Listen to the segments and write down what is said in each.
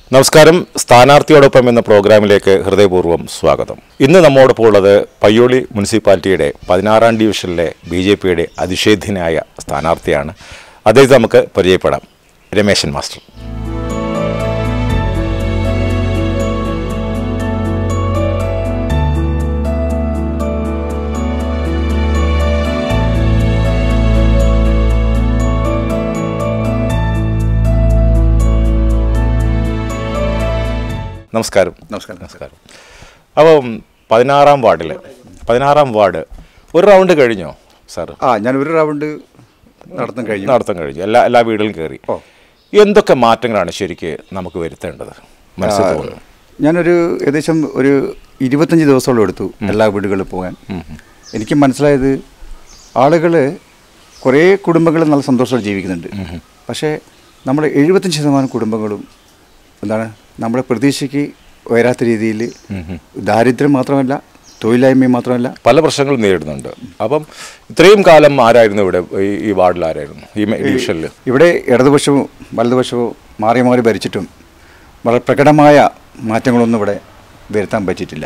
നമസ്കാരം സ്ഥാനാർത്ഥിയോടൊപ്പം എന്ന പ്രോഗ്രാമിലേക്ക് ഹൃദയപൂർവ്വം സ്വാഗതം ഇന്ന് നമ്മോടൊപ്പം ഉള്ളത് പയ്യോളി മുനിസിപ്പാലിറ്റിയുടെ പതിനാറാം ഡിവിഷനിലെ ബി ജെ പിയുടെ അതിഷേധ്യനായ സ്ഥാനാർത്ഥിയാണ് അദ്ദേഹത്തെ നമുക്ക് പരിചയപ്പെടാം രമേശൻ മാസ്റ്റർ നമസ്കാരം നമസ്കാരം നമസ്കാരം അപ്പം പതിനാറാം വാർഡിൽ പതിനാറാം വാർഡ് ഒരു റൗണ്ട് കഴിഞ്ഞോ സാർ ആ ഞാൻ ഒരു റൗണ്ട് നടത്താൻ കഴിഞ്ഞു നടത്താൻ കഴിഞ്ഞു എല്ലാ എല്ലാ വീടുകളും കയറി ഓ. എന്തൊക്കെ മാറ്റങ്ങളാണ് ശരിക്ക് നമുക്ക് വരുത്തേണ്ടത് മനസ്സിൽ തോന്നുന്നു ഞാനൊരു ഏകദേശം ഒരു ഇരുപത്തഞ്ച് ദിവസത്തോളം എടുത്തു എല്ലാ വീടുകളിൽ പോകാൻ എനിക്ക് മനസ്സിലായത് ആളുകൾ കുറേ കുടുംബങ്ങൾ നല്ല സന്തോഷത്തോടെ ജീവിക്കുന്നുണ്ട് പക്ഷേ നമ്മുടെ എഴുപത്തഞ്ച് ശതമാനം കുടുംബങ്ങളും എന്താണ് നമ്മുടെ പ്രതീക്ഷയ്ക്ക് ഉയരാത്ത രീതിയിൽ ദാരിദ്ര്യം മാത്രമല്ല തൊഴിലില്ലായ്മയും മാത്രമല്ല പല പ്രശ്നങ്ങളും നേരിടുന്നുണ്ട് അപ്പം ഇത്രയും കാലം ആരായിരുന്നു ഇവിടെ ഈ ഈ വാർഡിൽ ആരായിരുന്നു ഈ മെ- ഡിവിഷനിൽ ഇവിടെ ഇടതുപക്ഷവും വലതുപക്ഷവും മാറി മാറി ഭരിച്ചിട്ടും വളരെ പ്രകടമായ മാറ്റങ്ങളൊന്നും ഇവിടെ വരുത്താൻ പറ്റിയിട്ടില്ല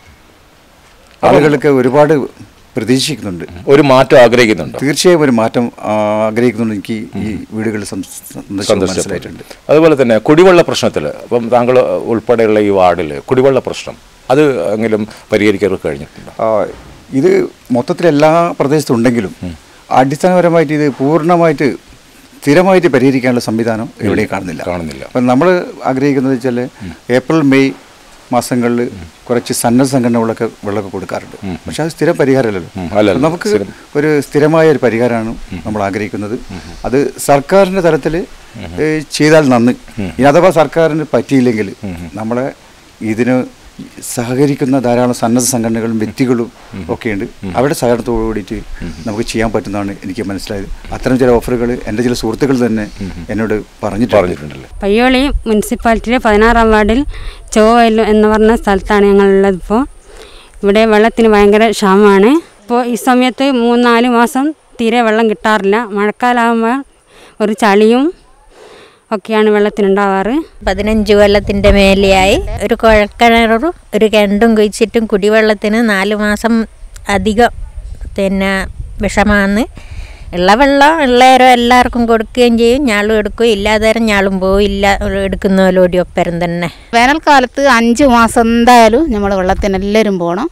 ആളുകൾക്ക് ഒരുപാട് പ്രതീക്ഷിക്കുന്നുണ്ട് ഒരു മാറ്റം ആഗ്രഹിക്കുന്നുണ്ടോ തീർച്ചയായും ഒരു മാറ്റം ആ, ആഗ്രഹിക്കുന്നുണ്ട് എനിക്ക് ഈ വീടുകൾ സന്ദർശിച്ച് മനസ്സിലായിട്ടുണ്ട് അതുപോലെ തന്നെ കുടിവെള്ള പ്രശ്നത്തിൽ അപ്പം താങ്കൾ ഉൾപ്പെടെയുള്ള ഈ വാർഡിൽ കുടിവെള്ള പ്രശ്നം അത് എങ്കിലും പരിഹരിക്കാൻ കഴിഞ്ഞിട്ടുണ്ടോ ആ, ഇത് മൊത്തത്തിൽ എല്ലാ പ്രദേശത്തും ഉണ്ടെങ്കിലും അടിസ്ഥാനപരമായിട്ട് ഇത് പൂർണ്ണമായിട്ട് സ്ഥിരമായിട്ട് പരിഹരിക്കാനുള്ള സംവിധാനം ഇവിടെ കാണുന്നില്ല കാണുന്നില്ല. അപ്പം നമ്മൾ ആഗ്രഹിക്കുന്നത് വെച്ചാൽ ഏപ്രിൽ മെയ് മാസങ്ങളിൽ കുറച്ച് സന്നദ്ധ സംഘടനകളൊക്കെ വെള്ളമൊക്കെ കൊടുക്കാറുണ്ട് പക്ഷെ അത് സ്ഥിരം പരിഹാരമല്ലല്ലോ ഉം, അല്ലല്ല. അപ്പം നമുക്ക് ഒരു സ്ഥിരമായ ഒരു പരിഹാരമാണ് നമ്മൾ ആഗ്രഹിക്കുന്നത് അത് സർക്കാരിൻ്റെ തലത്തിൽ ചെയ്താൽ നന്ന് ഇനി അഥവാ സർക്കാരിന് പറ്റിയില്ലെങ്കിൽ നമ്മളെ ഇതിന് സഹകരിക്കുന്ന ധാരാളം സന്നദ്ധ സംഘടനകളും വ്യക്തികളും ഒക്കെയുണ്ട് അവരുടെ സഹകരണത്തോടു കൂടിയിട്ട് നമുക്ക് ചെയ്യാൻ പറ്റുന്നതാണ് എനിക്ക് മനസ്സിലായത് അത്തരം ചില ഓഫറുകൾ എൻ്റെ ചില സുഹൃത്തുക്കൾ തന്നെ എന്നോട് പറഞ്ഞിട്ടുണ്ട് പറഞ്ഞിട്ടുണ്ടല്ലേ പയ്യോളി മുനിസിപ്പാലിറ്റിയിലെ പതിനാറാം വാർഡിൽ ചോവയൽ എന്ന് പറഞ്ഞ സ്ഥലത്താണ് ഞങ്ങളുള്ളത് ഇപ്പോൾ ഇവിടെ വെള്ളത്തിന് ഭയങ്കര ക്ഷാമമാണ് ഇപ്പോൾ ഈ സമയത്ത് മൂന്നാല് മാസം തീരെ വെള്ളം കിട്ടാറില്ല മഴക്കാലമാകുമ്പോൾ ഒരു ചളിയും ഒക്കെയാണ് വെള്ളത്തിനുണ്ടാവാറ് പതിനഞ്ച് കൊല്ലത്തിൻ്റെ മേലെയായി ഒരു കുഴൽക്കിണറും ഒരു കിണറും കുഴിച്ചിട്ടും കുടിവെള്ളത്തിന് നാല് മാസം അധികം പിന്നെ വിഷമാന്ന് ഉള്ള വെള്ളം ഉള്ളവരോ എല്ലാവർക്കും കൊടുക്കുകയും ചെയ്യും ഞാളും എടുക്കും ഇല്ലാതേരം ഞാളും പോവും ഇല്ല എടുക്കുന്നവരോടി ഒപ്പരം തന്നെ വേനൽക്കാലത്ത് അഞ്ച് മാസം എന്തായാലും നമ്മൾ വെള്ളത്തിന് എല്ലാവരും പോകണം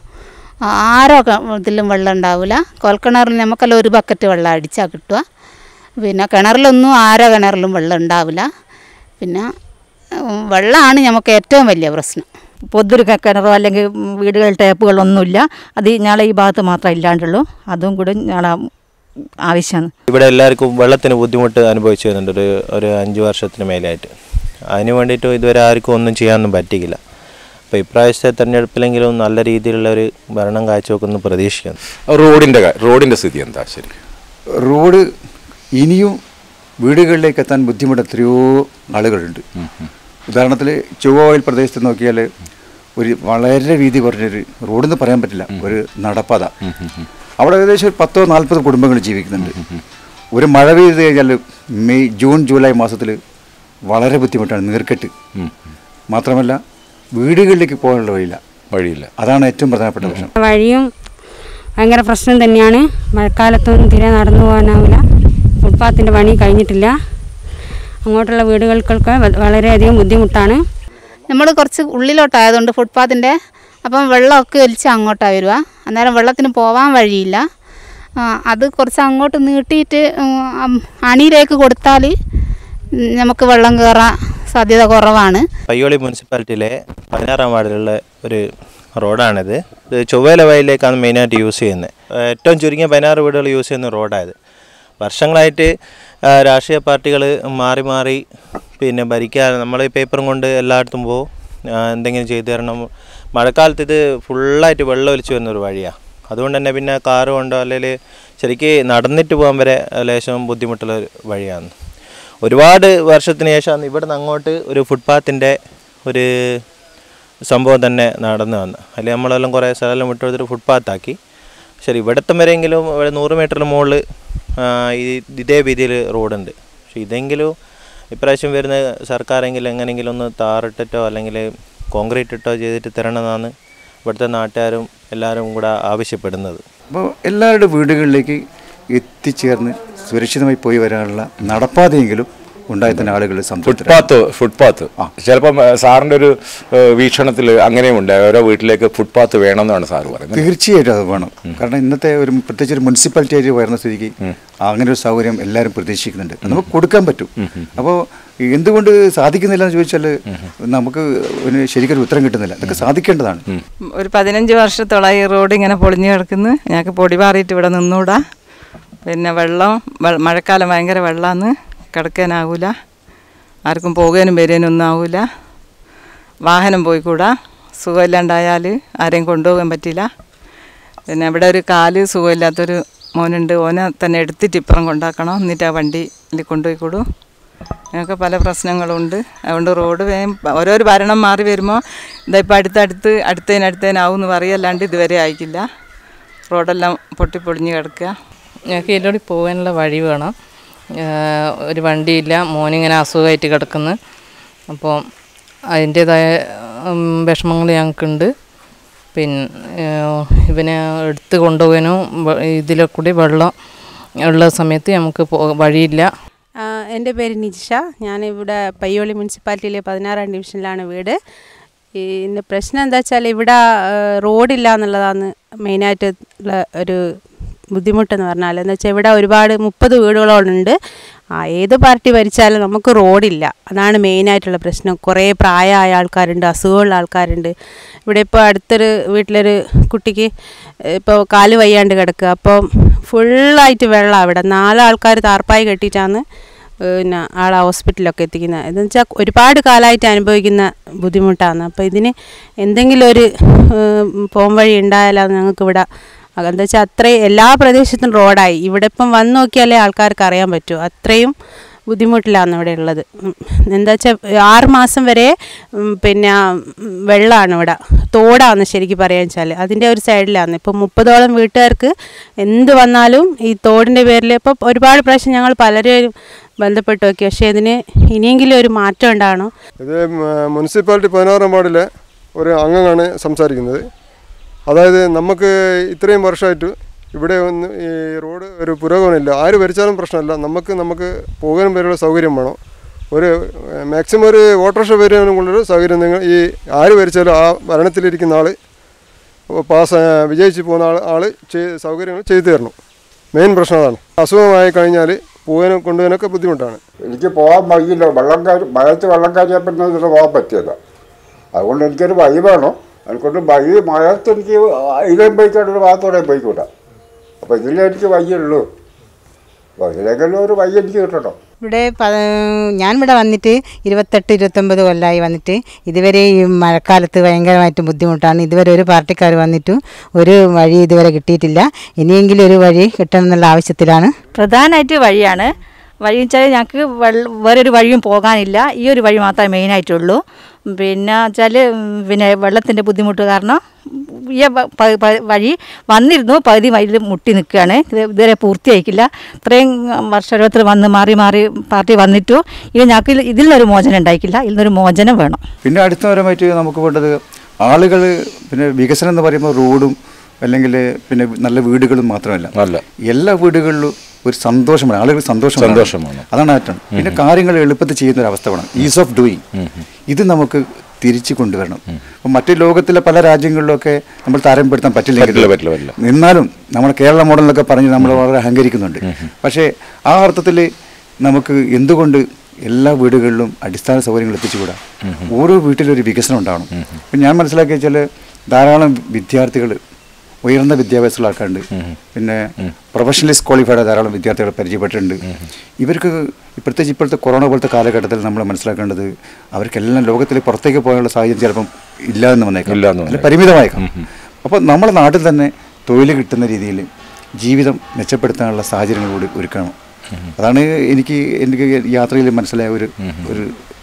ആരോ ക- ഇതിലും വെള്ളം ഉണ്ടാവില്ല കൊൽക്കിണറിൽ നമുക്കെല്ലാം ഒരു ബക്കറ്റ് വെള്ളം അടിച്ചാൽ കിട്ടുക പിന്നെ കിണറിലൊന്നും ആരോ കിണറിലും വെള്ളം ഉണ്ടാവില്ല പിന്നെ ഉം, വെള്ളമാണ് നമുക്ക് ഏറ്റവും വലിയ പ്രശ്നം പൊതുരു കിണറോ അല്ലെങ്കിൽ വീടുകളിൽ ടാപ്പുകളൊന്നുമില്ല അത് ഞങ്ങളെ ഈ ഭാഗത്ത് മാത്രമേ ഇല്ലാണ്ടുള്ളൂ അതും കൂടെ ഞങ്ങളെ ആവശ്യമാണ് ഇവിടെ എല്ലാവർക്കും വെള്ളത്തിന് ബുദ്ധിമുട്ട് അനുഭവിച്ചു വരുന്നുണ്ട് ഒരു ഒരു അഞ്ച് വർഷത്തിന് മേലെയായിട്ട് അതിന് വേണ്ടിയിട്ട് ഇതുവരെ ആർക്കും ഒന്നും ചെയ്യാനൊന്നും പറ്റിയില്ല അപ്പോൾ ഇപ്രാവശ്യത്തെ തെരഞ്ഞെടുപ്പിലെങ്കിലും നല്ല രീതിയിലുള്ള ഒരു ഭരണം കാഴ്ചവെക്കുന്നു പ്രതീക്ഷിക്കുന്നു റോഡിൻ്റെ കാ- റോഡിൻ്റെ സ്ഥിതി എന്താ ശരി റോഡ് ഇനിയും വീടുകളിലേക്ക് എത്താൻ ബുദ്ധിമുട്ട് എത്രയോ ആളുകളുണ്ട് ഉദാഹരണത്തിൽ ചൊവ്വയിൽ പ്രദേശത്ത് നോക്കിയാൽ ഒരു വളരെ വീതി കുറഞ്ഞൊരു റോഡെന്ന് പറയാൻ പറ്റില്ല ഒരു നടപ്പാത അവിടെ ഏകദേശം ഒരു പത്തോ നാൽപ്പത് കുടുംബങ്ങൾ ജീവിക്കുന്നുണ്ട് ഒരു മഴ പെയ്ത് കഴിഞ്ഞാൽ മെയ് ജൂൺ ജൂലൈ മാസത്തിൽ വളരെ ബുദ്ധിമുട്ടാണ് നീർക്കെട്ട് മാത്രമല്ല വീടുകളിലേക്ക് പോകാനുള്ള വഴിയില്ല വഴിയില്ല അതാണ് ഏറ്റവും പ്രധാനപ്പെട്ട പ്രശ്നം വഴിയും ഭയങ്കര പ്രശ്നം തന്നെയാണ് മഴക്കാലത്തൊന്നും തീരെ നടന്നു പോകാനാവില്ല ഫുട്പാത്തിൻ്റെ പണി കഴിഞ്ഞിട്ടില്ല അങ്ങോട്ടുള്ള വീടുകൾക്കൊക്കെ വ- വളരെയധികം ബുദ്ധിമുട്ടാണ് നമ്മൾ കുറച്ച് ഉള്ളിലോട്ടായതുകൊണ്ട് ഫുട്പാത്തിൻ്റെ അപ്പം വെള്ളമൊക്കെ ഒലിച്ച് അങ്ങോട്ടാണ് വരിക അന്നേരം വെള്ളത്തിന് പോകാൻ വഴിയില്ല ആ, അത് കുറച്ച് അങ്ങോട്ട് നീട്ടിയിട്ട് ഉം, അം- അണിയിലേക്ക് കൊടുത്താൽ ഉം, നമുക്ക് വെള്ളം കയറാൻ സാധ്യത കുറവാണ് പയ്യോളി മുനിസിപ്പാലിറ്റിയിലെ പതിനാറാം വാർഡിലുള്ള ഒരു റോഡാണിത് ഇത് ചൊവ്വേല വയലിലേക്കാണ് മെയിനായിട്ട് യൂസ് ചെയ്യുന്നത് ഏറ്റവും ചുരുങ്ങിയ പതിനാറ് വീടുകൾ യൂസ് ചെയ്യുന്ന റോഡായത് വർഷങ്ങളായിട്ട് ആ, രാഷ്ട്രീയ പാർട്ടികൾ മാറി മാറി പിന്നെ ഭരിക്കാൻ നമ്മൾ ഈ പേപ്പറും കൊണ്ട് എല്ലായിടത്തും പോകും എന്തെങ്കിലും ചെയ്തു തരണം മഴക്കാലത്ത് ഇത് ഫുള്ളായിട്ട് വെള്ളം ഒലിച്ച് വരുന്ന ഒരു വഴിയാണ് അതുകൊണ്ട് തന്നെ പിന്നെ കാറ് കൊണ്ടോ അല്ലെങ്കിൽ ശരിക്ക് നടന്നിട്ട് പോകാൻ വരെ ലേശം ബുദ്ധിമുട്ടുള്ള ഒരു വഴിയാണ് ഒരുപാട് വർഷത്തിന് ശേഷമാണ് ഇവിടുന്ന് അങ്ങോട്ട് ഒരു ഫുട്പാത്തിൻ്റെ ഒരു സംഭവം തന്നെ നടന്നു വന്നു അതിൽ നമ്മളെല്ലാം കുറേ സ്ഥലം വിട്ടെടുത്തിട്ട് ഫുട്പാത്താക്കി ശരി ഇവിടത്തം വരെയെങ്കിലും ഇവിടെ നൂറ് മീറ്ററിന് മുകളിൽ ഈ ഇതേ വീതിയിൽ റോഡുണ്ട് പക്ഷേ ഇതെങ്കിലും ഇപ്രാവശ്യം വരുന്ന സർക്കാരെങ്കിലും എങ്ങനെയെങ്കിലും ഒന്ന് താറിട്ടിട്ടോ അല്ലെങ്കിൽ കോൺക്രീറ്റ് ഇട്ടോ ചെയ്തിട്ട് തരണമെന്നാണ് ഇവിടുത്തെ നാട്ടുകാരും എല്ലാവരും കൂടെ ആവശ്യപ്പെടുന്നത് അപ്പോൾ എല്ലാവരുടെ വീടുകളിലേക്ക് എത്തിച്ചേർന്ന് സുരക്ഷിതമായി പോയി വരാനുള്ള നടപ്പാതയെങ്കിലും ഉണ്ടായി തന്നെ ആളുകൾ സംതൃപ്തരാണ് ഫുട്പാത്ത് ഫുട്പാത്ത് ചിലപ്പം ഏഹ്, സാറിന്റെ ഒരു വീക്ഷണത്തിൽ അങ്ങനെയുണ്ട് ഓരോ വീട്ടിലേക്ക് ഫുട്പാത്ത് വേണമെന്നാണ് സാറ് പറയുന്നത് തീർച്ചയായിട്ടും അത് വേണം കാരണം ഇന്നത്തെ ഒരു പ്രത്യേകിച്ച് ഒരു മുനിസിപ്പാലിറ്റി ആയിട്ട് വരുന്ന സ്ഥിതിക്ക് അങ്ങനെ ഒരു സൗകര്യം എല്ലാവരും പ്രതീക്ഷിക്കുന്നുണ്ട് അത് നമുക്ക് കൊടുക്കാൻ പറ്റും അപ്പോൾ എന്തുകൊണ്ട് സാധിക്കുന്നില്ല എന്ന് ചോദിച്ചാൽ നമുക്ക് ഒരു ശരിക്കൊരു ഉത്തരം കിട്ടുന്നില്ല അതൊക്കെ സാധിക്കേണ്ടതാണ് ഒരു പതിനഞ്ച് വർഷത്തോളമായി ഈ റോഡ് ഇങ്ങനെ പൊളിഞ്ഞു കിടക്കുന്നു ഞങ്ങൾക്ക് പൊടി പാറിയിട്ട് ഇവിടെ നിന്നൂടാ പിന്നെ വെള്ളം വെ- മഴക്കാലം ഭയങ്കര വെള്ളമാണ് കിടക്കാനാവില്ല ആർക്കും പോകാനും വരാനും ഒന്നും ആവില്ല വാഹനം പോയിക്കൂടാ സുഖമില്ലാണ്ടായാൽ ആരെയും കൊണ്ടുപോകാൻ പറ്റില്ല പിന്നെ ഇവിടെ ഒരു കാല് സുഖമില്ലാത്തൊരു മോനുണ്ട് ഓനെ തന്നെ എടുത്തിട്ട് ഇപ്പുറം കൊണ്ടാക്കണം എന്നിട്ട് ആ വണ്ടിയിൽ കൊണ്ടുപോയിക്കൂടും ഞങ്ങൾക്ക് പല പ്രശ്നങ്ങളുണ്ട് അതുകൊണ്ട് റോഡ് വേഗം ഓരോരോ ഭരണം മാറി വരുമ്പോൾ ഇതാ ഇപ്പോൾ അടുത്തടുത്ത് അടുത്തതിനടുത്തതിനാവും എന്ന് പറയല്ലാണ്ട് ഇതുവരെ ആയിക്കില്ല റോഡെല്ലാം പൊട്ടിപ്പൊളിഞ്ഞ് കിടക്കുക ഞങ്ങൾക്ക് ഇതിലൂടെ പോകാനുള്ള വഴി വേണം ഏഹ് ഒരു വണ്ടിയില്ല മോനിങ്ങനെ അസുഖമായിട്ട് കിടക്കുന്നു അപ്പോൾ അതിൻ്റേതായ ഉം, വിഷമങ്ങൾ ഞങ്ങൾക്കുണ്ട് പിന്നെ ഏഹ് ഇവനെ എടുത്ത് കൊണ്ടുപോകാനും വ- ഇതിലെ കൂടി വെള്ളം ഉള്ള സമയത്ത് നമുക്ക് പോ വഴിയില്ല ആ, എൻ്റെ പേര് നിജിഷ ഞാനിവിടെ പയ്യോളി മുനിസിപ്പാലിറ്റിയിലെ പതിനാറാം ഡിവിഷനിലാണ് വീട് ഈ ഇന്ന് പ്രശ്നം എന്താ വെച്ചാൽ ഇവിടെ ആ, റോഡില്ല എന്നുള്ളതാണ് മെയിനായിട്ട് ഉള്ള ഒരു ബുദ്ധിമുട്ടെന്ന് പറഞ്ഞാൽ എന്ന് വെച്ചാൽ ഇവിടെ ഒരുപാട് മുപ്പത് വീടുകളോടുണ്ട് ആ ഏത് പാർട്ടി ഭരിച്ചാലും നമുക്ക് റോഡില്ല അതാണ് മെയിനായിട്ടുള്ള പ്രശ്നം കുറേ പ്രായമായ ആൾക്കാരുണ്ട് അസുഖമുള്ള ആൾക്കാരുണ്ട് ഇവിടെ ഇപ്പോൾ അടുത്തൊരു വീട്ടിലൊരു കുട്ടിക്ക് ഇപ്പോൾ കാല് വയ്യാണ്ട് കിടക്കുക അപ്പോൾ ഫുള്ളായിട്ട് വെള്ളമാണ് ഇവിടെ നാലാൾക്കാർ താർപ്പായി കെട്ടിയിട്ടാണ് പിന്നെ ആളെ ഹോസ്പിറ്റലിലൊക്കെ എത്തിക്കുന്നത് എന്ന് വെച്ചാൽ ഒരുപാട് കാലമായിട്ട് അനുഭവിക്കുന്ന ബുദ്ധിമുട്ടാണ് അപ്പോൾ ഇതിന് എന്തെങ്കിലും ഒരു പോം വഴി ഉണ്ടായാലാണ് ഞങ്ങൾക്ക് ഇവിടെ എന്താ വെച്ചാൽ അത്രയും എല്ലാ പ്രദേശത്തും റോഡായി ഇവിടെ ഇപ്പം വന്ന് നോക്കിയാലേ ആൾക്കാർക്ക് അറിയാൻ പറ്റൂ അത്രയും ബുദ്ധിമുട്ടിലാണ് ഇവിടെ ഉള്ളത് ഉം. എന്താ വെച്ചാൽ ആറ് മാസം വരെ ഉം, പിന്നെ ഉം, വെള്ളമാണ് ഇവിടെ തോടാണ് ശരിക്കും പറയാൻ വെച്ചാൽ അതിൻ്റെ ഒരു സൈഡിലാണ് ഇപ്പം മുപ്പതോളം വീട്ടുകാർക്ക് എന്ത് വന്നാലും ഈ തോടിൻ്റെ പേരിൽ ഇപ്പോൾ ഒരുപാട് പ്രാവശ്യം ഞങ്ങൾ പലരും ബന്ധപ്പെട്ട് നോക്കി പക്ഷേ ഇതിന് ഇനിയെങ്കിലും ഒരു മാറ്റം ഉണ്ടാകണം ഇത് മ- മുനിസിപ്പാലിറ്റി പതിനാറാം വാർഡിലെ ഒരു അംഗമാണ് സംസാരിക്കുന്നത് അതായത് നമുക്ക് ഇത്രയും വർഷമായിട്ട് ഇവിടെ ഒന്ന് ഈ റോഡ് ഒരു പുരോഗമനമില്ല ആര് ഭരിച്ചാലും പ്രശ്നമല്ല നമുക്ക് നമുക്ക് പോകാനും വരെയുള്ള സൗകര്യം വേണം ഒരു മാക്സിമം ഒരു ഓട്ടോറിക്ഷ വരാനും കൊണ്ടൊരു സൗകര്യം നിങ്ങൾ ഈ ആര് ഭരിച്ചാലും ആ ഭരണത്തിലിരിക്കുന്ന ആൾ പാസ് വിജയിച്ച് പോകുന്ന ആൾ ആൾ ചെയ്ത് സൗകര്യങ്ങൾ ചെയ്തു തരണം മെയിൻ പ്രശ്നം അതാണ് അസുഖമായി കഴിഞ്ഞാൽ പോകാനും കൊണ്ടുപോകാനൊക്കെ ബുദ്ധിമുട്ടാണ് എനിക്ക് പോകാൻ വഴിയില്ല വെള്ളം കയറി മഴയത്ത് വെള്ളം കയറിയാൽ പിന്നെ ഇതിന് പോകാൻ പറ്റിയല്ല അതുകൊണ്ട് എനിക്കൊരു വഴി വേണം എനിക്കൊണ്ട് വഴി മഴയത്ത് എനിക്ക് ഇതിലേം പോയിക്കൊണ്ട് ഒരു ഭാഗത്തോടെ പോയിക്കൂടാ അപ്പോൾ ഇതിലേ എനിക്ക് വഴിയുള്ളൂ അപ്പോൾ ഇതിലേക്കെല്ലാം ഒരു വഴി എനിക്ക് കിട്ടണം ഇവിടെ പ- ഞാനിവിടെ വന്നിട്ട് ഇരുപത്തെട്ട് ഇരുപത്തൊമ്പത് കൊല്ലമായി വന്നിട്ട് ഇതുവരെ ഈ മഴക്കാലത്ത് ഭയങ്കരമായിട്ട് ബുദ്ധിമുട്ടാണ് ഇതുവരെ ഒരു പാർട്ടിക്കാർ വന്നിട്ടും ഒരു വഴി ഇതുവരെ കിട്ടിയിട്ടില്ല ഇനിയെങ്കിലും ഒരു വഴി കിട്ടണം എന്നുള്ള ആവശ്യത്തിലാണ് പ്രധാനമായിട്ട് വഴിയാണ് വഴി വെച്ചാൽ ഞങ്ങൾക്ക് വെള്ള വേറൊരു വഴിയും പോകാനില്ല ഈ ഒരു വഴി മാത്രമേ മെയിനായിട്ടുള്ളൂ പിന്നെ വെച്ചാൽ പിന്നെ വെള്ളത്തിൻ്റെ ബുദ്ധിമുട്ട് കാരണം ഈ വ- പ- പ- വഴി വന്നിരുന്നു പകുതി വഴിയിൽ മുട്ടി നിൽക്കുകയാണ് ഇത് ഇതുവരെ പൂർത്തിയായിക്കില്ല ഇത്രയും വർഷത്തിൽ വന്ന് മാറി മാറി പാർട്ടി വന്നിട്ടു ഇത് ഞങ്ങൾക്ക് ഇതിൽ- ഇതിൽ നിന്നൊരു മോചനം ഉണ്ടായിക്കില്ല ഇതിൽ നിന്നൊരു മോചനം വേണം പിന്നെ അടിസ്ഥാനപരമായിട്ട് നമുക്ക് വേണ്ടത് ആളുകൾ പിന്നെ വികസനം എന്ന് പറയുമ്പോൾ റോഡും അല്ലെങ്കിൽ പിന്നെ നല്ല വീടുകളും മാത്രമല്ല അല്ല എല്ലാ വീടുകളിലും ഒരു സന്തോഷമാണ് ആളുകൾ സന്തോഷം സന്തോഷമാണ്. അതാണ് ഏറ്റവും പിന്നെ കാര്യങ്ങൾ എളുപ്പത്തിൽ ചെയ്യുന്ന ഒരു അവസ്ഥ വേണം ഈസ് ഓഫ് ഡൂയിങ് ഇത് നമുക്ക് തിരിച്ചു കൊണ്ടുവരണം അപ്പം മറ്റു ലോകത്തിലെ പല രാജ്യങ്ങളിലൊക്കെ നമ്മൾ താരതമ്യപ്പെടുത്താൻ പറ്റില്ലെങ്കിൽ പറ്റില്ല, പറ്റില്ല, പറ്റില്ല. എന്നാലും നമ്മുടെ കേരള മോഡലൊക്കെ പറഞ്ഞ് നമ്മൾ വളരെ അഹങ്കരിക്കുന്നുണ്ട് പക്ഷേ ആ അർത്ഥത്തിൽ നമുക്ക് എന്തുകൊണ്ട് എല്ലാ വീടുകളിലും അടിസ്ഥാന സൗകര്യങ്ങൾ എത്തിച്ചുകൂടാ ഓരോ വീട്ടിലും ഒരു വികസനം ഉണ്ടാവണം ഇപ്പം ഞാൻ മനസ്സിലാക്കിയ വെച്ചാൽ ധാരാളം വിദ്യാർത്ഥികൾ ഉയർന്ന വിദ്യാഭ്യാസമുള്ള ആൾക്കാരുണ്ട് പിന്നെ പ്രൊഫഷണലിസ്റ്റ് ക്വാളിഫൈഡ് ധാരാളം വിദ്യാർത്ഥികളെ പരിചയപ്പെട്ടിട്ടുണ്ട് ഇവർക്ക് പ്രത്യേകിച്ച് ഇപ്പോഴത്തെ കൊറോണ പോലത്തെ കാലഘട്ടത്തിൽ നമ്മൾ മനസ്സിലാക്കേണ്ടത് അവർക്കെല്ലാം ലോകത്തിൽ പുറത്തേക്ക് പോകാനുള്ള സാഹചര്യം ചിലപ്പം ഇല്ല എന്ന് വന്നേക്കാം ഇല്ല എന്ന് അല്ല, പരിമിതമായേക്കാം അപ്പോൾ നമ്മുടെ നാട്ടിൽ തന്നെ തൊഴിൽ കിട്ടുന്ന രീതിയിൽ ജീവിതം മെച്ചപ്പെടുത്താനുള്ള സാഹചര്യങ്ങൾ കൂടി ഒരുക്കണം അതാണ് എനിക്ക് എനിക്ക് യാത്രയിൽ മനസ്സിലായ ഒരു ഒരു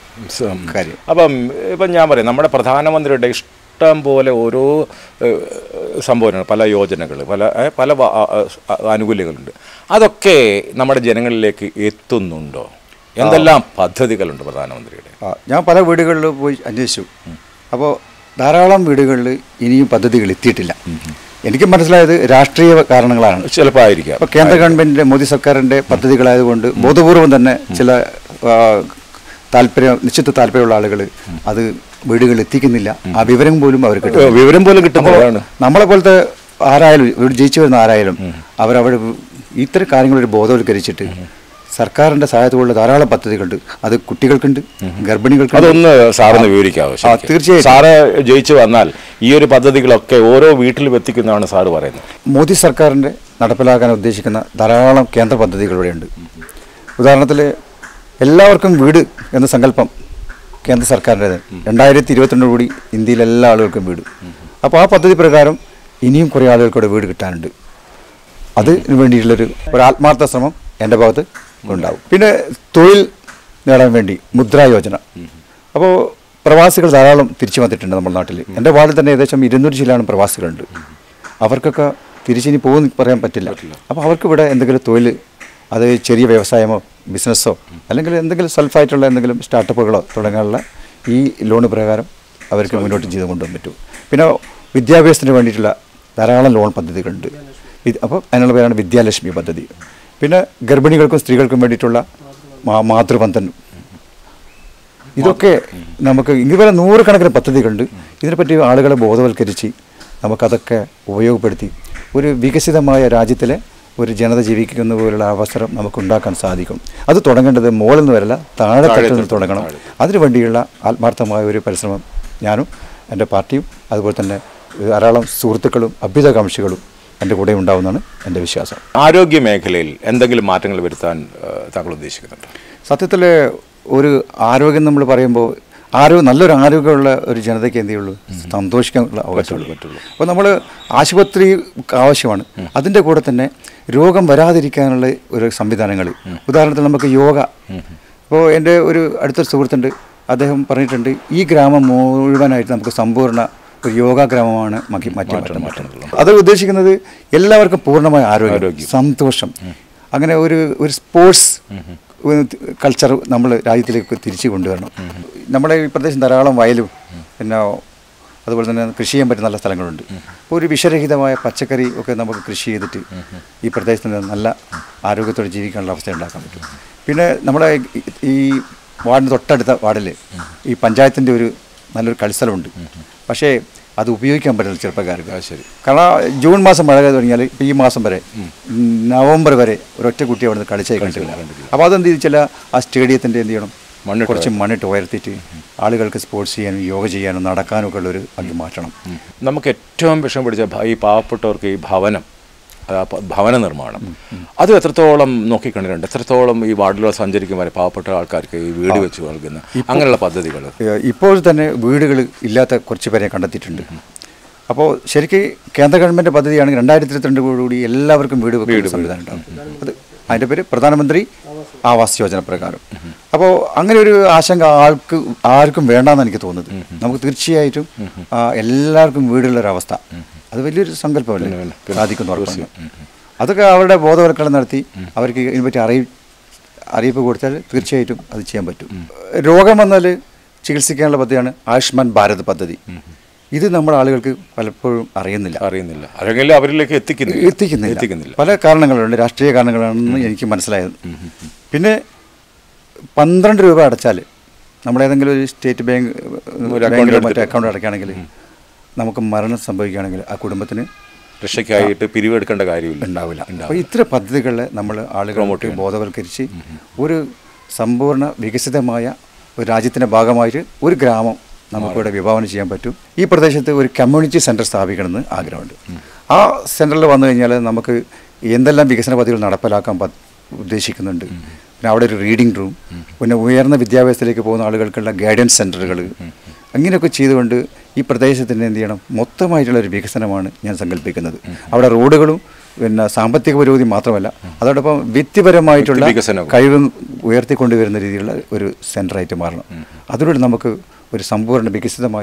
കാര്യം അപ്പം ഇപ്പം ഞാൻ പറയാം നമ്മുടെ പ്രധാനമന്ത്രിയുടെ ഇഷ്ടം പോലെ ഓരോ ഏഹ്, സംഭവങ്ങൾ പല യോജനകൾ പല ഏഹ്, പല വ- ആ- ആ- ആനുകൂല്യങ്ങളുണ്ട് അതൊക്കെ നമ്മുടെ ജനങ്ങളിലേക്ക് എത്തുന്നുണ്ടോ എന്തെല്ലാം പദ്ധതികളുണ്ട് പ്രധാനമന്ത്രിയുടെ ആ, ഞാൻ പല വീടുകളിൽ പോയി അന്വേഷിച്ചു അപ്പോൾ ധാരാളം വീടുകളിൽ ഇനിയും പദ്ധതികൾ എത്തിയിട്ടില്ല എനിക്ക് മനസ്സിലായത് രാഷ്ട്രീയ കാരണങ്ങളാണ് ചിലപ്പോൾ ആയിരിക്കാം അപ്പോൾ കേന്ദ്ര ഗവൺമെന്റിന്റെ മോദി സർക്കാരിന്റെ പദ്ധതികളായതുകൊണ്ട് ബോധപൂർവം തന്നെ ചില ആ, താല്പര്യം നിശ്ചിത താല്പര്യമുള്ള ആളുകൾ അത് വീടുകളിൽ എത്തിക്കുന്നില്ല ആ വിവരം പോലും അവർക്ക് കിട്ടുന്നില്ല. വിവരം പോലും കിട്ടുന്നില്ല, അപ്പോൾ അതാണ്. നമ്മളെ പോലത്തെ ആരായാലും ഇവിടെ ജയിച്ചു വരുന്ന ആരായാലും അവരവിടെ ഇത്തരം കാര്യങ്ങളൊരു ബോധവൽക്കരിച്ചിട്ട് സർക്കാരിന്റെ സഹായത്തോടുള്ള ധാരാളം പദ്ധതികളുണ്ട് അത് കുട്ടികൾക്കുണ്ട് ഗർഭിണികൾക്കുണ്ട് അതൊന്ന് സാറിന് വിവരിക്കാവോ ആ, ശരിക്കും? തീർച്ചയായും. സാറ് ജയിച്ചു വന്നാൽ ഈ ഒരു പദ്ധതികളൊക്കെ ഓരോ വീട്ടിലും എത്തിക്കുന്നതാണ് സാറ് പറയുന്നത് മോദി സർക്കാരിൻ്റെ നടപ്പിലാക്കാൻ ഉദ്ദേശിക്കുന്ന ധാരാളം കേന്ദ്ര പദ്ധതികൾ ഇവിടെയുണ്ട് ഉദാഹരണത്തിൽ എല്ലാവർക്കും വീട് എന്ന സങ്കല്പം കേന്ദ്ര സർക്കാരിൻ്റേത് രണ്ടായിരത്തി ഇരുപത്തിരണ്ടോടുകൂടി ഇന്ത്യയിലെ എല്ലാ ആളുകൾക്കും വീട് അപ്പോൾ ആ പദ്ധതി പ്രകാരം ഇനിയും കുറേ ആളുകൾക്കൂടെ വീട് കിട്ടാനുണ്ട് അതിന് വേണ്ടിയിട്ടുള്ളൊരു ഒരു ആത്മാർത്ഥ ശ്രമം എൻ്റെ ഭാഗത്ത് ഉണ്ടാവും പിന്നെ തൊഴിൽ നേടാൻ വേണ്ടി മുദ്രാ യോജന അപ്പോൾ പ്രവാസികൾ ധാരാളം തിരിച്ചു വന്നിട്ടുണ്ട് നമ്മുടെ നാട്ടിൽ എൻ്റെ വാർഡിൽ തന്നെ ഏകദേശം ഇരുന്നൂറ് ശതമാനം പ്രവാസികളുണ്ട് അവർക്കൊക്കെ തിരിച്ചിനി പോകുമെന്ന് പറയാൻ പറ്റില്ല അപ്പോൾ അവർക്ക് ഇവിടെ എന്തെങ്കിലും തൊഴിൽ അത് ചെറിയ വ്യവസായമോ ബിസിനസ്സോ അല്ലെങ്കിൽ എന്തെങ്കിലും സെൽഫായിട്ടുള്ള എന്തെങ്കിലും സ്റ്റാർട്ടപ്പുകളോ തുടങ്ങാനുള്ള ഈ ലോൺ പ്രകാരം അവർക്ക് മുന്നോട്ട് ചെയ്ത് കൊണ്ടുപോകാൻ പറ്റും പിന്നെ വിദ്യാഭ്യാസത്തിന് വേണ്ടിയിട്ടുള്ള ധാരാളം ലോൺ പദ്ധതികളുണ്ട് ഇത് അപ്പോൾ അതിനുള്ള പേരാണ് വിദ്യാലക്ഷ്മി പദ്ധതി പിന്നെ ഗർഭിണികൾക്കും സ്ത്രീകൾക്കും വേണ്ടിയിട്ടുള്ള മാ- മാതൃബന്ധൻ ഇതൊക്കെ നമുക്ക് ഇതുവരെ നൂറുകണക്കിന് പദ്ധതികളുണ്ട് ഇതിനെപ്പറ്റി ആളുകളെ ബോധവൽക്കരിച്ച് നമുക്കതൊക്കെ ഉപയോഗപ്പെടുത്തി ഒരു വികസിതമായ രാജ്യത്തിലെ ഒരു ജനത ജീവിക്കുന്ന പോലുള്ള അവസരം നമുക്ക് ഉണ്ടാക്കാൻ സാധിക്കും അത് തുടങ്ങേണ്ടത് മുകളിൽ നിന്ന് വരല്ല താഴെ തട്ടിൽ നിന്ന് തുടങ്ങണം അതിനു വേണ്ടിയുള്ള ആത്മാർത്ഥമായ ഒരു പരിശ്രമം ഞാനും എൻ്റെ പാർട്ടിയും അതുപോലെ തന്നെ ധാരാളം സുഹൃത്തുക്കളും അഭ്യുതകാംക്ഷികളും എൻ്റെ കൂടെ ഉണ്ടാവുമെന്നാണ് എൻ്റെ വിശ്വാസം ആരോഗ്യ മേഖലയിൽ എന്തെങ്കിലും മാറ്റങ്ങൾ വരുത്താൻ ഏഹ്, താങ്കൾ ഉദ്ദേശിക്കുന്നുണ്ട് സത്യത്തിൽ ഒരു ആരോഗ്യം നമ്മൾ പറയുമ്പോൾ ആരോഗ്യം നല്ലൊരു ആരോഗ്യമുള്ള ഒരു ജനതയ്ക്ക് എന്ത് ചെയ്യുള്ളൂ സന്തോഷിക്കാനുള്ള അവകാശമുള്ളൂ അപ്പോൾ നമ്മൾ ആശുപത്രി ആവശ്യമാണ് അതിൻ്റെ കൂടെ തന്നെ രോഗം വരാതിരിക്കാനുള്ള ഒരു സംവിധാനങ്ങൾ ഉദാഹരണത്തിന് നമുക്ക് യോഗ ഇപ്പോൾ എൻ്റെ ഒരു അടുത്തൊരു സുഹൃത്തുണ്ട് അദ്ദേഹം പറഞ്ഞിട്ടുണ്ട് ഈ ഗ്രാമം മുഴുവനായിട്ട് നമുക്ക് സമ്പൂർണ്ണ ഒരു യോഗ ഗ്രാമമാണ് മാറ്റി മാറ്റി മാറ്റണം അത് ഉദ്ദേശിക്കുന്നത് എല്ലാവർക്കും പൂർണ്ണമായ ആരോഗ്യം സന്തോഷം അങ്ങനെ ഒരു ഒരു സ്പോർട്സ് കൾച്ചർ നമ്മൾ രാജ്യത്തിലേക്ക് തിരിച്ചു കൊണ്ടുവരണം നമ്മുടെ ഈ പ്രദേശം ധാരാളം വയലും പിന്നെ അതുപോലെ തന്നെ കൃഷി ചെയ്യാൻ പറ്റുന്ന നല്ല സ്ഥലങ്ങളുണ്ട് അപ്പോൾ ഒരു വിഷരഹിതമായ പച്ചക്കറി ഒക്കെ നമുക്ക് കൃഷി ചെയ്തിട്ട് ഈ പ്രദേശത്തിന് നല്ല ആരോഗ്യത്തോടെ ജീവിക്കാനുള്ള അവസ്ഥ ഉണ്ടാക്കാൻ പറ്റും പിന്നെ നമ്മുടെ ഈ- ഈ വാർഡിന് തൊട്ടടുത്ത വാർഡിൽ ഈ പഞ്ചായത്തിൻ്റെ ഒരു നല്ലൊരു കളിസ്ഥലമുണ്ട് പക്ഷേ അത് ഉപയോഗിക്കാൻ പറ്റില്ല ചെറുപ്പക്കാർക്ക് ശരി കാരണം ജൂൺ മാസം മഴ തുടങ്ങിയാൽ ഇപ്പോൾ ഈ മാസം വരെ നവംബർ വരെ ഒരൊറ്റ കുട്ടി അവിടെ നിന്ന് കളിച്ചായി കണ്ടില്ല അപ്പോൾ അതെന്ത് ചെയ്തില്ല ആ സ്റ്റേഡിയത്തിൻ്റെ എന്ത് ചെയ്യണം മണ്ണിട്ട് കുറച്ച് മണ്ണിട്ട് ഉയർത്തിയിട്ട് ആളുകൾക്ക് സ്പോർട്സ് ചെയ്യാനും യോഗ ചെയ്യാനും നടക്കാനും ഒക്കെ ഉള്ളൊരു ഭംഗി മാറ്റണം നമുക്ക് ഏറ്റവും വിഷം പിടിച്ച ഭ- ഈ പാവപ്പെട്ടവർക്ക് ഈ ഭവനം ആ പ- ഭവന നിർമ്മാണം അത് എത്രത്തോളം നോക്കിക്കണ്ടിട്ടുണ്ട് എത്രത്തോളം ഈ വാർഡിലൂടെ സഞ്ചരിക്കും വരെ പാവപ്പെട്ട ആൾക്കാർക്ക് ഈ വീട് വെച്ച് നൽകുന്ന അങ്ങനെയുള്ള പദ്ധതികൾ ഏഹ് ഇപ്പോൾ തന്നെ വീടുകൾ ഇല്ലാത്ത കുറച്ച് പേരെ കണ്ടെത്തിയിട്ടുണ്ട് അപ്പോൾ ശരിക്ക് കേന്ദ്ര ഗവൺമെൻറ് പദ്ധതിയാണെങ്കിൽ രണ്ടായിരത്തി ഇരുപത്തിരണ്ടോടുകൂടി എല്ലാവർക്കും വീട് വെക്കുന്ന സംവിധാനം ഉണ്ടാകും അത് അതിൻ്റെ പേര് പ്രധാനമന്ത്രി ആവാസ് യോജന പ്രകാരം അപ്പോൾ അങ്ങനെ ഒരു ആശങ്ക ആൾക്ക് ആർക്കും വേണ്ടാന്ന് എനിക്ക് തോന്നുന്നത് നമുക്ക് തീർച്ചയായിട്ടും ആ, എല്ലാവർക്കും വീടുള്ളൊരവസ്ഥ അത് വലിയൊരു സങ്കല്പമല്ലേ സാധിക്കുന്നവർക്ക് അതൊക്കെ അവരുടെ ബോധവൽക്കരണം നടത്തി അവർക്ക് ഇതിനെപ്പറ്റി അറിയി അറിയിപ്പ് കൊടുത്താൽ തീർച്ചയായിട്ടും അത് ചെയ്യാൻ പറ്റും രോഗം വന്നാൽ ചികിത്സിക്കാനുള്ള പദ്ധതിയാണ് ആയുഷ്മാൻ ഭാരത് പദ്ധതി ഇത് നമ്മുടെ ആളുകൾക്ക് പലപ്പോഴും അറിയുന്നില്ല അറിയുന്നില്ല അല്ലെങ്കിൽ അവരിലേക്ക് എത്തിക്കുന്നില്ല എത്തിക്കുന്നില്ല എത്തിക്കുന്നില്ല പല കാരണങ്ങളുണ്ട് രാഷ്ട്രീയ കാരണങ്ങളാണെന്ന് എനിക്ക് മനസ്സിലായത് പിന്നെ പന്ത്രണ്ട് രൂപ അടച്ചാൽ നമ്മുടെ ഏതെങ്കിലും ഒരു സ്റ്റേറ്റ് ബാങ്ക് ഒരു account ബാങ്കിലോ എടുത്തിട്ട്. മറ്റോ അക്കൗണ്ട് അടയ്ക്കുകയാണെങ്കിൽ നമുക്ക് മരണം സംഭവിക്കുകയാണെങ്കിൽ ആ കുടുംബത്തിന് രക്ഷയ്ക്കായിട്ട് പിരിവെടുക്കേണ്ട കാര്യമില്ല ഉണ്ടാവില്ല അപ്പോൾ ഇത്തരം പദ്ധതികളെ നമ്മൾ ആളുകളോട്ട് ബോധവൽക്കരിച്ച് ഒരു സമ്പൂർണ്ണ വികസിതമായ ഒരു രാജ്യത്തിൻ്റെ ഭാഗമായിട്ട് ഒരു ഗ്രാമം നമുക്കിവിടെ വിഭാവനം ചെയ്യാൻ പറ്റും ഈ പ്രദേശത്ത് ഒരു കമ്മ്യൂണിറ്റി സെൻറ്റർ സ്ഥാപിക്കണമെന്ന് ആഗ്രഹമുണ്ട് ആ സെൻറ്ററിൽ വന്നു കഴിഞ്ഞാൽ നമുക്ക് എന്തെല്ലാം വികസന പദ്ധതികൾ നടപ്പിലാക്കാൻ പ- ഉദ്ദേശിക്കുന്നുണ്ട് പിന്നെ അവിടെ ഒരു റീഡിംഗ് റൂം പിന്നെ ഉയർന്ന വിദ്യാഭ്യാസത്തിലേക്ക് പോകുന്ന ആളുകൾക്കുള്ള ഗൈഡൻസ് സെൻറ്ററുകൾ അങ്ങനെയൊക്കെ ചെയ്തുകൊണ്ട് ഈ പ്രദേശത്തിൻ്റെ എന്ത് ചെയ്യണം മൊത്തമായിട്ടുള്ള ഒരു വികസനമാണ് ഞാൻ സങ്കല്പിക്കുന്നത് അവിടെ റോഡുകളും പിന്നെ സാമ്പത്തിക പുരോഗതി മാത്രമല്ല അതോടൊപ്പം വ്യക്തിപരമായിട്ടുള്ള വികസനവും. കഴിവ് ഉയർത്തിക്കൊണ്ടുവരുന്ന രീതിയിലുള്ള ഒരു സെൻ്ററായിട്ട് മാറണം അതിലൂടെ നമുക്ക് ഒരു സമ്പൂർണ്ണ വികസിതമായ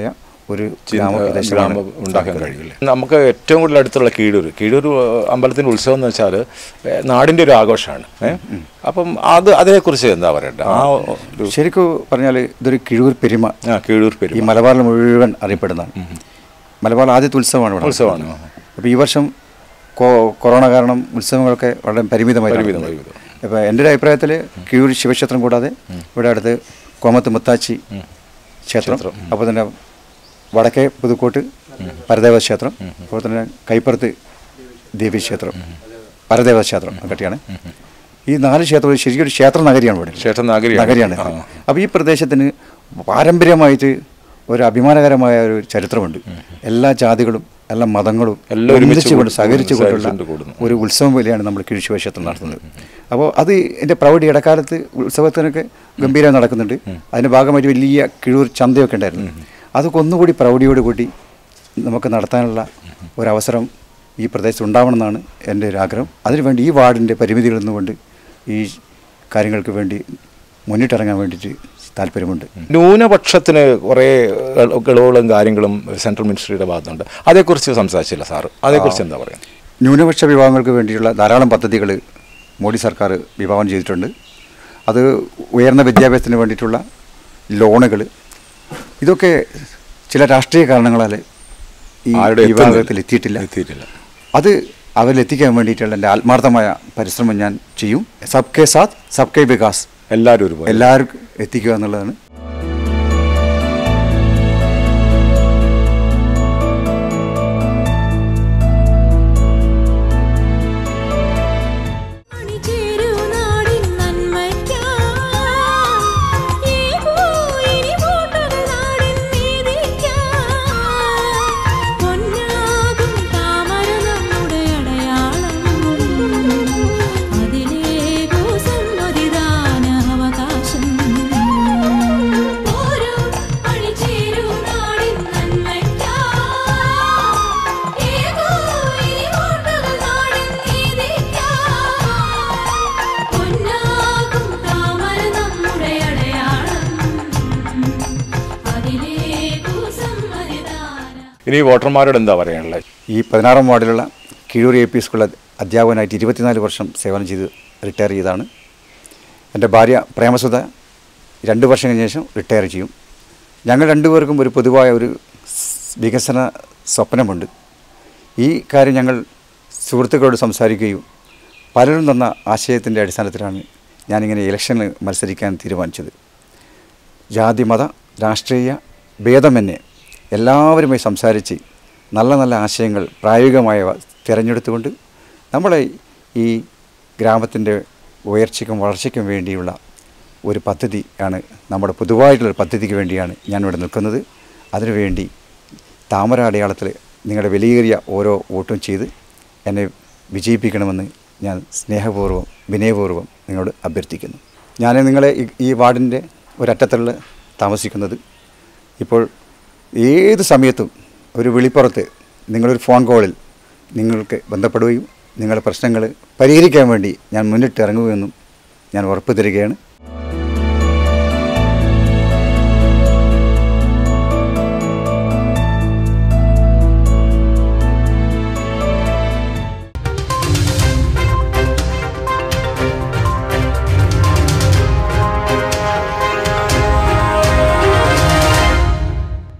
ഒരു ചി- ഗ്രാമപ്രദേശമാണ് ഗ്രാമം ഉണ്ടാക്കാൻ കഴിയില്ല നമുക്ക് ഏറ്റവും കൂടുതൽ അടുത്തുള്ള കീഴൂർ കീഴൂർ ഏഹ്, അമ്പലത്തിന്റെ ഉത്സവം എന്ന് വെച്ചാൽ ഏഹ്, നാടിന്റെ ഒരു ആഘോഷമാണ് ഏഹ്? അപ്പം അത് അതിനെക്കുറിച്ച് എന്താ പറയണ്ടത് ആ ഒരു ശരിക്കും പറഞ്ഞാൽ ഇതൊരു കിഴൂർ പെരുമ ആ കീഴൂർ പെരുമ ഈ മലബാറിൽ മുഴുവൻ അറിയപ്പെടുന്നതാണ് മലബാർ ആദ്യത്തെ ഉത്സവമാണ് ഇവിടെ ഉത്സവമാണ്. അപ്പോൾ ഈ വർഷം കൊ- കൊറോണ കാരണം ഉത്സവങ്ങളൊക്കെ വളരെ പരിമിതമായി പരിമിതമായി നടക്കുന്നത്. അപ്പോൾ എൻ്റെ ഒരു അഭിപ്രായത്തിൽ കിഴൂർ ശിവക്ഷേത്രം കൂടാതെ ഇവിടെ അടുത്ത് കോമത്ത് മുത്താച്ചി ക്ഷേത്രം അപ്പോൾ തന്നെ വടക്കേ പുതുക്കോട്ട് പരദേവ ക്ഷേത്രം അതുപോലെ തന്നെ കൈപ്പുറത്ത് ദേവി ക്ഷേത്രം പരദേവ ക്ഷേത്രം ഒക്കെയാണ് ഈ നാല് ക്ഷേത്രം ശരിക്കും ഒരു ക്ഷേത്ര നഗരിയാണ് ഇവിടെ ക്ഷേത്ര നഗരിയാണ്. നഗരിയാണ് ആ. അപ്പോൾ ഈ പ്രദേശത്തിന് പാരമ്പര്യമായിട്ട് ഒരു അഭിമാനകരമായ ഒരു ചരിത്രമുണ്ട് എല്ലാ ജാതികളും എല്ലാ മതങ്ങളും എല്ലാം ഒരുമിച്ച് ഒന്നിച്ച് കൊണ്ട് കൂടുന്നു, സഹകരിച്ചു കൊണ്ടുള്ള സഹകരിച്ചുകൊണ്ട് കൂടുന്നു. ഒരു ഉത്സവം പോലെയാണ് നമ്മൾ കിഴിശിവക്ഷേത്രം നടത്തുന്നത് അപ്പോൾ അത് എൻ്റെ പ്രൗഢി ഇടക്കാലത്ത് ഉത്സവത്തിനൊക്കെ ഗംഭീരമായി നടക്കുന്നുണ്ട് അതിൻ്റെ ഭാഗമായിട്ട് വലിയ കിഴൂർ ചന്തയൊക്കെ ഉണ്ടായിരുന്നു അതൊക്കെ ഒന്നുകൂടി പ്രൗഢിയോട് കൂടി നമുക്ക് നടത്താനുള്ള ഒരവസരം ഈ പ്രദേശത്ത് ഉണ്ടാവണമെന്നാണ് എൻ്റെ ഒരു ആഗ്രഹം അതിനുവേണ്ടി ഈ വാർഡിൻ്റെ പരിമിതികളിൽ നിന്നുകൊണ്ട് ഈ കാര്യങ്ങൾക്ക് വേണ്ടി മുന്നിട്ടിറങ്ങാൻ വേണ്ടിയിട്ട് താല്പര്യമുണ്ട് ന്യൂനപക്ഷത്തിന് കുറേ ഇളവുകളും കാര്യങ്ങളും സെൻട്രൽ മിനിസ്ട്രിയുടെ ഭാഗത്തുണ്ട് അതേക്കുറിച്ച് സംസാരിച്ചില്ല സാറ് അതേക്കുറിച്ച് എന്താ പറയുക ന്യൂനപക്ഷ വിഭാഗങ്ങൾക്ക് വേണ്ടിയുള്ള ധാരാളം പദ്ധതികൾ മോഡി സർക്കാർ വിഭാവനം ചെയ്തിട്ടുണ്ട് അത് ഉയർന്ന വിദ്യാഭ്യാസത്തിന് വേണ്ടിയിട്ടുള്ള ലോണുകൾ ഇതൊക്കെ ചില രാഷ്ട്രീയ കാരണങ്ങളാൽ ഈ ആരുടെ വിഭാഗത്തിൽ എത്തിയിട്ടില്ല എത്തിയിട്ടില്ല അത് അവരിലെത്തിക്കാൻ വേണ്ടിയിട്ടുള്ള എൻ്റെ ആത്മാർത്ഥമായ പരിശ്രമം ഞാൻ ചെയ്യും സബ് കെ സാത്ത് സബ് കെ വികാസ് എല്ലാവരും ഒരുപോലെ എല്ലാവർക്കും എത്തിക്കുക എന്നുള്ളതാണ് ഇനി വോട്ടർമാരോട് എന്താ പറയാനുള്ളത് ഈ പതിനാറാം വാർഡിലുള്ള കിഴൂർ എ പി സ്കൂളിൽ അധ്യാപകനായിട്ട് ഇരുപത്തിനാല് വർഷം സേവനം ചെയ്ത് റിട്ടയർ ചെയ്തതാണ് എൻ്റെ ഭാര്യ പ്രേമസുധ രണ്ട് വർഷം കഴിഞ്ഞ ശേഷം റിട്ടയർ ചെയ്യും ഞങ്ങൾ രണ്ടുപേർക്കും ഒരു പൊതുവായ ഒരു സ് വികസന സ്വപ്നമുണ്ട് ഈ കാര്യം ഞങ്ങൾ സുഹൃത്തുക്കളോട് സംസാരിക്കുകയും പലരും തന്ന ആശയത്തിൻ്റെ അടിസ്ഥാനത്തിലാണ് ഞാനിങ്ങനെ ഇലക്ഷനിൽ മത്സരിക്കാൻ തീരുമാനിച്ചത് ജാതി മത രാഷ്ട്രീയ ഭേദമെന്നെ എല്ലാവരുമായി സംസാരിച്ച് നല്ല നല്ല ആശയങ്ങൾ പ്രായോഗികമായവ തിരഞ്ഞെടുത്തുകൊണ്ട് നമ്മളെ ഈ ഗ്രാമത്തിൻ്റെ ഉയർച്ചയ്ക്കും വളർച്ചയ്ക്കും വേണ്ടിയുള്ള ഒരു പദ്ധതി ആണ് നമ്മുടെ പൊതുവായിട്ടുള്ള പദ്ധതിക്ക് വേണ്ടിയാണ് ഞാനിവിടെ നിൽക്കുന്നത് അതിനുവേണ്ടി താമര അടയാളത്തിൽ നിങ്ങളുടെ വിലയേറിയ ഓരോ വോട്ടും ചെയ്ത് എന്നെ വിജയിപ്പിക്കണമെന്ന് ഞാൻ സ്നേഹപൂർവ്വം വിനയപൂർവ്വം നിങ്ങളോട് അഭ്യർത്ഥിക്കുന്നു ഞാൻ നിങ്ങളെ ഈ- ഈ വാർഡിൻ്റെ ഒരറ്റത്തുള്ള താമസിക്കുന്നത് ഇപ്പോൾ ഏത് സമയത്തും ഒരു വിളിപ്പുറത്ത് നിങ്ങളൊരു ഫോൺ കോളിൽ നിങ്ങൾക്ക് ബന്ധപ്പെടുകയും നിങ്ങളുടെ പ്രശ്നങ്ങൾ പരിഹരിക്കാൻ വേണ്ടി ഞാൻ മുന്നിട്ട് ഇറങ്ങുമെന്നും ഞാൻ ഉറപ്പ് തരികയാണ്